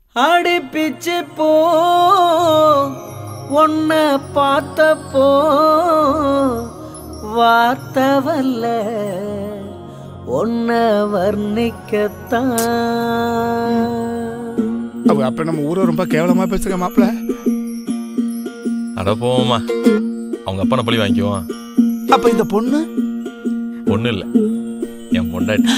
அடி பிச்சு போ உன்ன பார்த்தப்போ வார்த்தை வரல உன்னை வர்ணிக்கத்தான் அவ அப்ப நம்ம ஊரை ரொம்ப கேவலமா பேசுங்க மாப்பிள்ள அட போவோமா அவங்க அப்பனை பழி வாங்கிக்குவான் அப்ப இந்த பொண்ணு ஒன்றும் இல்லை என் பொண்டாட்டி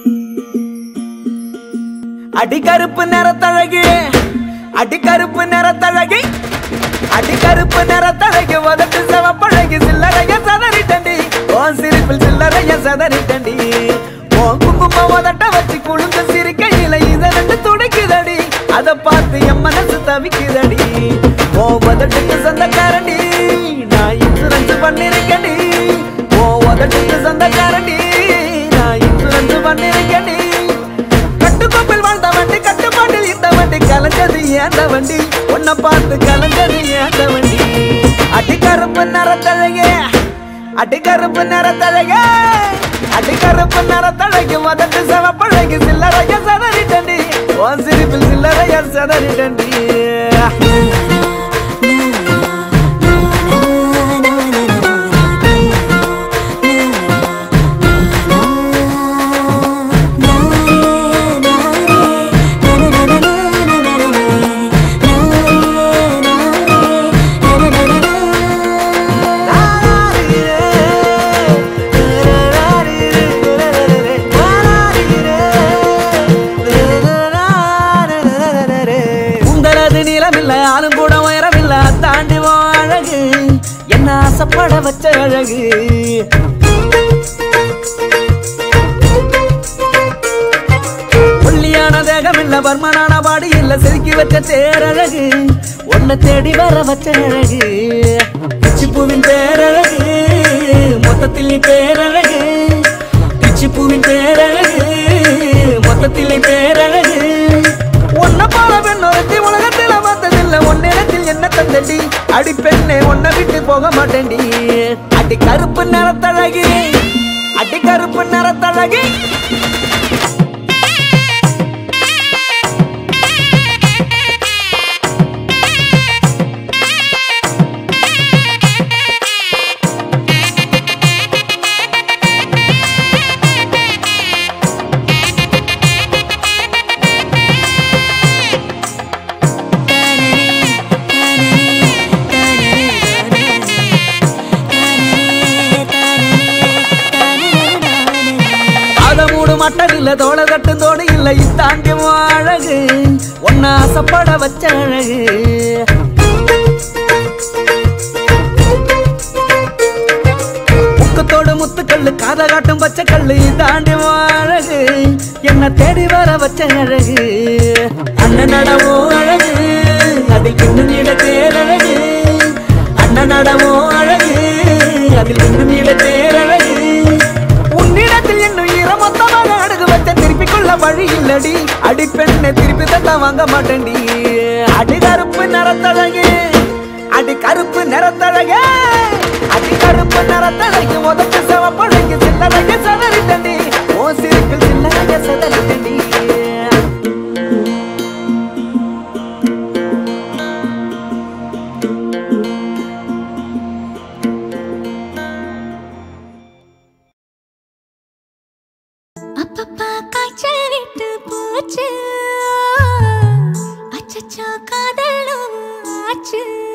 அடிக்கருப்பு நிறத்தழகு அடிக்கருப்பு நிறத்தழகு அடிக்கருப்பு நிறத்தழகு உதட்டு சிவப்பழகு சில்லறைய சதறிட்டண்டி ஓ சிரிப்பில் சில்லறைய சதறிட்டண்டி ஓ குங்கும உதட்ட வச்சு குழுந்து சிரிக்கையில இத ரெண்டு துடிக்குதடி அத பார்த்து என் மனசு தவிக்குதடி ஓ உதட்டுக்கு சொந்தக்காரண்டி நான் இன்சூரன்ஸ் பண்ணிருக்கேன்டி ஓ உதட்டுக்கு சொந்தக்காரண்டி நான் இன்சூரன்ஸ் பண்ணிருக்கேன்டி கட்டுக்கோப்பில் வாழ்ந்த வண்டி கட்டுப்பாட்டில் இந்த வண்டி கலந்தது ஏந்த வண்டி உன்னை பார்த்து கலந்தது ஏந்த வண்டி அடிக்கருப்பு நிறத்தழகே அடிக்கருப்பு நிறத்தழகே அடிக்கருப்பு நிறத்தழகு மதட்டு செவப்பழகு சில்லறைய சதறிட்டண்டி ஓ சிரிப்பில் சில்லறைய சதறிட்டண்டி உங்களது நீளமில்ல ஆளும் கூட உயரமில்ல தாண்டி வா அழகு என்ன ஆசைப்பட வச்ச அழகு ஒல்லியான தேகம் இல்ல பர்மனான பாடி இல்ல செதுக்கி வச்ச தேரழகு உன்னை தேடி வர வச்ச அழகு பிச்சிப்பூவின் பேரழகு மொத்தத்தில் நீ பேரழகு பிச்சிப்பூவின் பேரழகு மொத்தத்தில் நீ பேரழகு உன்னை போல பெண் ஒருத்தி உலகத்தில் பார்த்ததில்ல உன்னிடத்தில் என்ன தந்தடி அடி பெண்ணே உன்னை விட்டு போக மாட்டேன்டி அடி கருப்பு நிறத்தழகு அடி கருப்பு நிறத்தழகு அத மூடு மட்டன் இல்ல தோள தட்டும் தோடு இல்ல இத்தாண்டி உன் அழகு உன்னை ஆசைப்பட வச்ச அழகு முக்கத்தோடு முத்துக்கல்லு காத காட்டும் பச்சை கல்லு தாண்டி உன் அழகு என்ன தேடி வர வச்ச அழகு அண்ணன் நடவோ அழகு அதில் இன்னும் நீட தேரழகு அண்ணன் நடவோ அழகு அதில் இன்னும் நீட தேரழகு உன்னிடத்தில் இன்னும் ஈரமொத்தமாக அடகு வச்ச திருப்பிக் கொள்ள வழி இல்லடி அடி பெண்ணை திருப்பி தட்ட வாங்க மாட்டேன்டி அடி கருப்பு நிறத்தழகு அடி கருப்பு நிறத்தழகு அடி கருப்பு நிறத்தழகு உதட்டு செவப்பழகு சில்லறைய சதறிட்டண்டி ஓ சிரிப்பில் சில்லறைய சதறிட்டண்டி அப்பப்பா காய்ச்சல் விட்டு போச்சு அச்சச்சோ காதலும் ஆச்சு